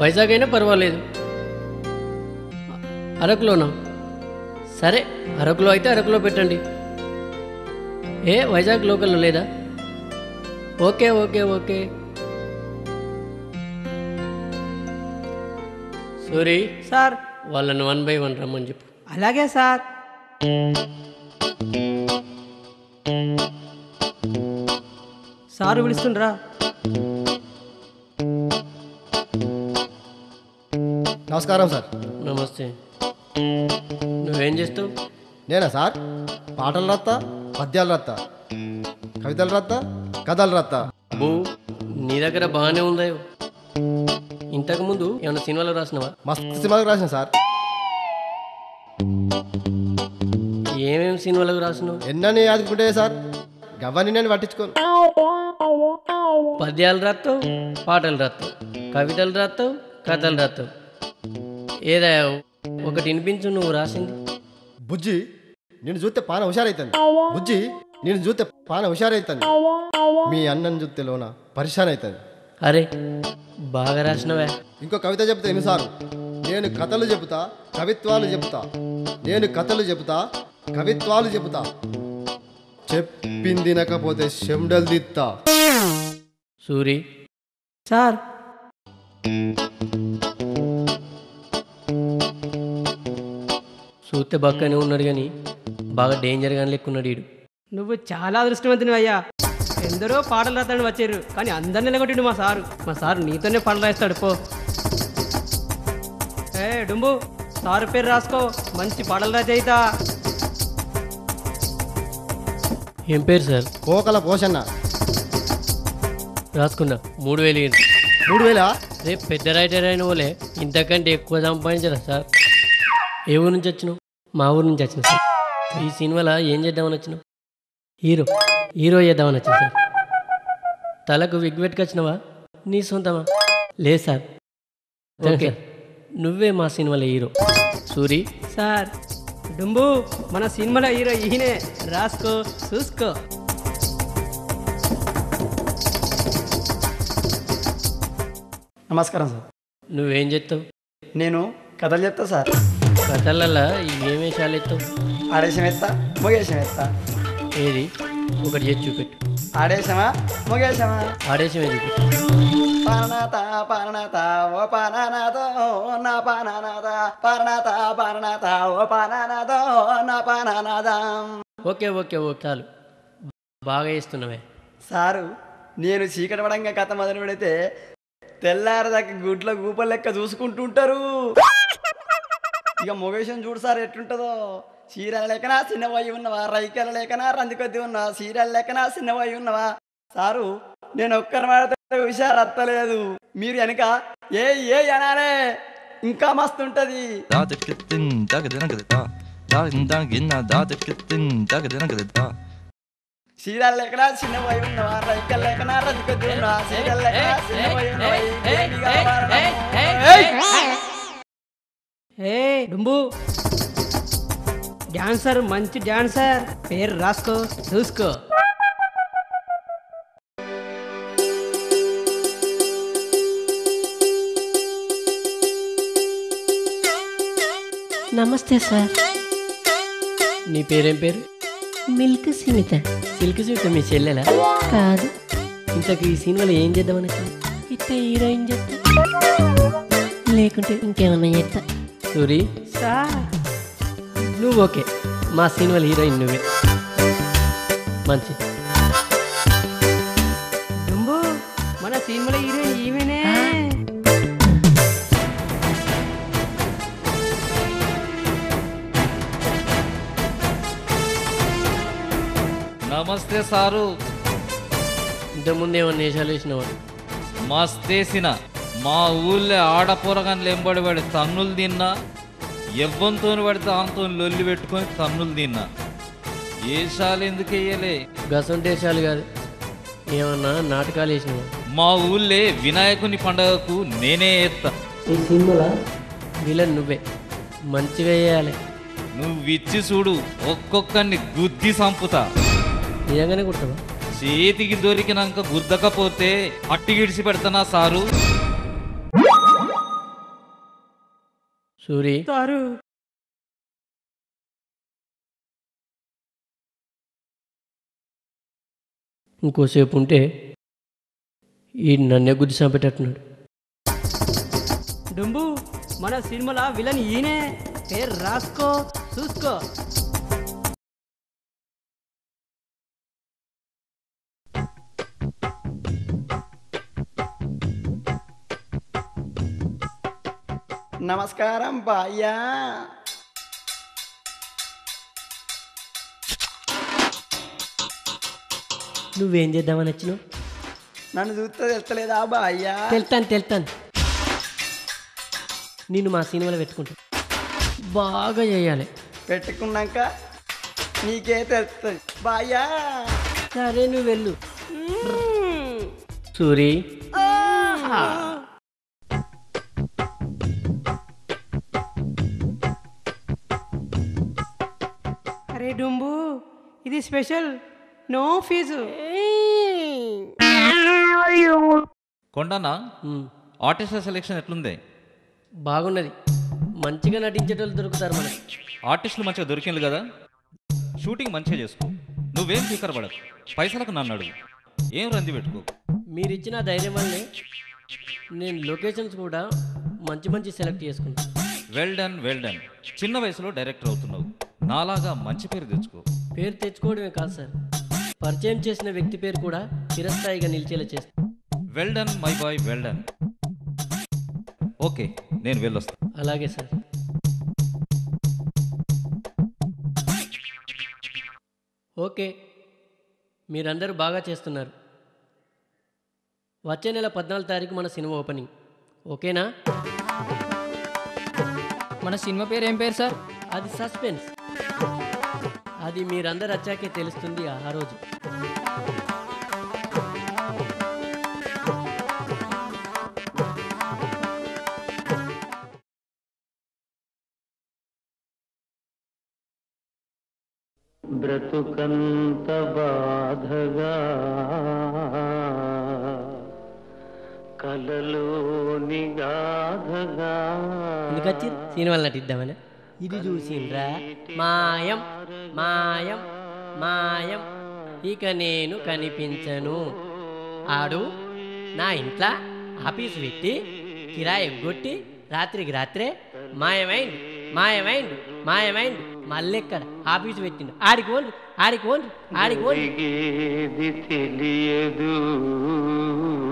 వైజాగ్ అయినా పర్వాలేదు అరకులోనా సరే అరకులో అయితే అరకులో పెట్టండి ఏ వైజాగ్ లోకల్లో లేదా okay okay okay Suri sir వాళ్ళని వన్ బై వన్ రమ్మని చెప్పు అలాగే సార్ సారు పిలుస్తుండ్రా నమస్కారం సార్ నమస్తే నువ్వేం చేస్తావు నేనా సార్ పాటలు రత్తా పద్యాలు రత్తా కవితలు రత్తా కథలు రత్తా బూ నీ దగ్గర బాగానే ఉందా ఇంతకుముందు ఏమైనా సినిమాలో రాసినవా మస్తు సినిమాలకు రాసిన సార్ ఏమేమి సినిమాలకు రాసినావు ఎన్నని యాదుకుంటే సార్ గవ్వని నేను పట్టించుకోను పద్యాలు రాస్తావు పాటలు రాస్తావు కవితలు రాస్తావు కథలు రాస్తావు ఏదా ఒకటి వినిపించు నువ్వు రాసింది బుజ్జి నేను చూస్తే పాన హుషారైతుంది బుజ్జి నేను చూస్తే పాన హుషారైతుంది మీ అన్నం చూస్తే లోన పరిశాన్ అవుతుంది అరే బాగా రాసినవే ఇంకో కవిత చెప్తే ఎన్ని సారు నేను కథలు చెబుతా కవిత్వాలు చెబుతా నేను కథలు చెబుతా కవిత్వాలు చెబుతా చెప్పింది నకపోతే శెండలు దిత్తా సూరి సార్ చూస్తే బక్కనే ఉన్నాడు కానీ బాగా డేంజర్గానే లెక్కున్నాడు వీడు నువ్వు చాలా అదృష్టవంతుని అయ్యా ఎందరో పాటలు రాస్తాడు వచ్చారు కానీ అందరిని నిలగొట్టిండు మా సారు మా సారు నీతోనే పాటలు రాస్తాడు పో ఏ డుంబు సారు పేరు రాసుకో మంచి పాటలు రచయిత ఏం పేరు సార్ కోకల పోషన్న రాసుకున్నా మూడు వేలు ఇయ్యండి. మూడు వేలా రేపు పెద్ద రైటర్ అయిన వాళ్ళే ఇంతకంటే ఎక్కువ సంపాదించరా సార్ ఏ ఊరు నుంచి వచ్చినావు మా ఊరు నుంచి వచ్చిన సార్ ఈ సినిమాలో ఏం చేద్దామని వచ్చినావు హీరో హీరో చేద్దామని వచ్చిన సార్ తలకు విగ్ పెట్టుకొచ్చినావా నీ సొంతమా లేదు సార్ ఓకే నువ్వే మా సినిమాలో హీరో సూరి సార్ డుంబు మన సినిమాలో హీరో ఈయనే రాసుకో చూసుకో నమస్కారం సార్ నువ్వేం చేస్తావు నేను కథలు చెప్తా సార్ కథలల్లో ఏం వేషాలు ఎత్తావు ఆడేశం ఎత్తా మొగేశం ఎత్తా ఏది ఒకటి చేసి చూపెట్టు ఆడేశమా మొగేశమా ఆడేసి చూపెట్టు పారనాథ పారనాథ ఓ పానానాథ నా పానానాథ పారనాథ పారనాథ ఓ పానానాథ నా పానానాథ ఓకే ఓకే ఓకే చాలు బాగా వేస్తున్నావే సారు నేను చీకటి పడంగా కథ మొదలు పెడితే తెల్లారదాకా గుడ్ల గూపల లెక్క చూసుకుంటుంటారు ఇక మొగేశం చూడు సార్ ఎట్లుంటుందో చీరల లెక్కనా చిన్నవై ఉన్నవా రైకెల లెక్కనా రందికొద్ది ఉన్నవా చీరల లెక్కనా చిన్నవై ఉన్నవా సారు నేను ఒక్కరి మాడితే హుషారు అత్తలేదు మీరు వెనక ఏ ఏ అనాలే ఇంకా మస్తుంటది da da da din da ga da ga da da din da gin na da da da din da ga da ga da చీరల లెక్కనా చిన్నవై ఉన్నవా రైకెల లెక్కనా రందికొద్ది ఉన్నవా చీరల లెక్కనా చిన్నవై ఉన్నవా ఏమి కావాలన్నా? ఏ డుంబు డాన్సర్ మంచి డాన్సర్ పేరు రాసుకో చూసుకో నమస్తే సార్ నీ పేరేం పేరు మిల్క్ సిమిత సిల్క్ సీట్ మీ చెల్లెలా కాదు ఇంతకు ఈ సినిమాలో ఏం చేద్దామని వచ్చింది ఇట్ట హీరోయిన్ చెప్తా లేకుంటే ఇంకేమన్నా చెప్తా సూరి సార్ నువ్వు ఓకే మా సినిమాలో హీరోయిన్ నువ్వే మంచి డుంబు మన సినిమాలో హీరోయిన్ ఈమెనే నమస్తే సారు ఇంతకుముందు ఏమన్నా వేషాలు వేసినావా మస్తేసిన మా ఊళ్ళో ఆడపొరగాన్లు ఎంబడి పడి తన్నులు తిన్నా ఎవ్వంతో పడితే ఆంతో లొల్లి పెట్టుకొని తన్నులు తిన్నా ఏషాలు ఎందుకు వేయలే గసంటి వేషాలు కాదు ఏమన్నా నాటకాలు వేసినావా మా ఊళ్ళే వినాయకుని పండగకు నేనే ఎత్తా ఈ సినిమాలో విలన్ నువ్వే మంచిగా వేయాలి నువ్వు ఇచ్చి చూడు ఒక్కొక్కరిని గుద్ది సంపుతా నిజంగానే కుట్టవా చేతికి దొరికినాక గుద్దకపోతే అట్టి గిడిచి పెడతానా సారు సూరి సారు ఇంకోసేపు ఉంటే ఈ నన్నే గుద్ది చంపేటట్టున్నాడు డుంబు మన సినిమాల విలన్ ఈయనే పేరు రాసుకో చూసుకో నమస్కారం బాయ్యా నువ్వేం చేద్దామని వచ్చినావు నన్ను చూస్తే తెలుస్తలేదా బాయ్యా తెలుతాను తెలుతాను నేను మా సినిమాలో పెట్టుకుంటా బాగా చేయాలి పెట్టుకున్నాక నీకే తెలుస్తుంది బాయ్యా సరే నువ్వు వెళ్ళు సూరి అరే డుంబు ఇది స్పెషల్ నో ఫీజు కొండనా ఉమ్, ఆర్టిస్ట్ సెలెక్షన్ ఎట్లుంది బాగున్నది మంచిగా నటించేటోళ్ళు దొరుకుతారు మనకి ఆర్టిస్టులు మంచిగా దొరికింది కదా షూటింగ్ మంచిగా చేసుకో నువ్వేం ఫికర్ పడకు పైసలకు నన్ను అడుగు ఏం రంది పెట్టుకో మీరు ఇచ్చిన ధైర్యం వల్లే నేను లొకేషన్స్ కూడా మంచి మంచి సెలెక్ట్ చేసుకున్నాను వెల్ డన్ వెల్ డన్ చిన్న వయసులో డైరెక్టర్ అవుతున్నావు నాలాగా మంచి పేరు తెచ్చుకో పేరు తెచ్చుకోవడమే కాదు సార్ పరిచయం చేసిన వ్యక్తి పేరు కూడా చిరస్థాయిగా నిలిచేలా చేస్తాను well done my boy well done okay నేను వెళ్ళొస్తా అలాగే సార్ ఓకే మీరందరూ బాగా చేస్తున్నారు వచ్చే నెల పద్నాలుగు తారీఖు మన సినిమా ఓపెనింగ్ ఓకేనా మన సినిమా పేరు ఏం పేరు సార్ అది సస్పెన్స్ అది మీరందరు వచ్చాకే తెలుస్తుంది ఆ రోజు బ్రతుకంత బాధగా కలలోని గాధగా ఎందుకచ్చి సినిమాలు నటిద్దామని ఇది చూసిండ్రా మాయం మాయం మాయం ఇక నేను కనిపించను ఆడు నా ఇంట్లో ఆఫీసు పెట్టి కిరాయి ఎగ్గొట్టి రాత్రికి రాత్రే మాయమైండు మాయమైండు మాయమైండు మళ్ళెక్కడ ఆఫీసు పెట్టిండు ఆడికి ఓన్రు ఆడికి ఓన్రు ఆడికి ఓన్రు ఏది తెలియదు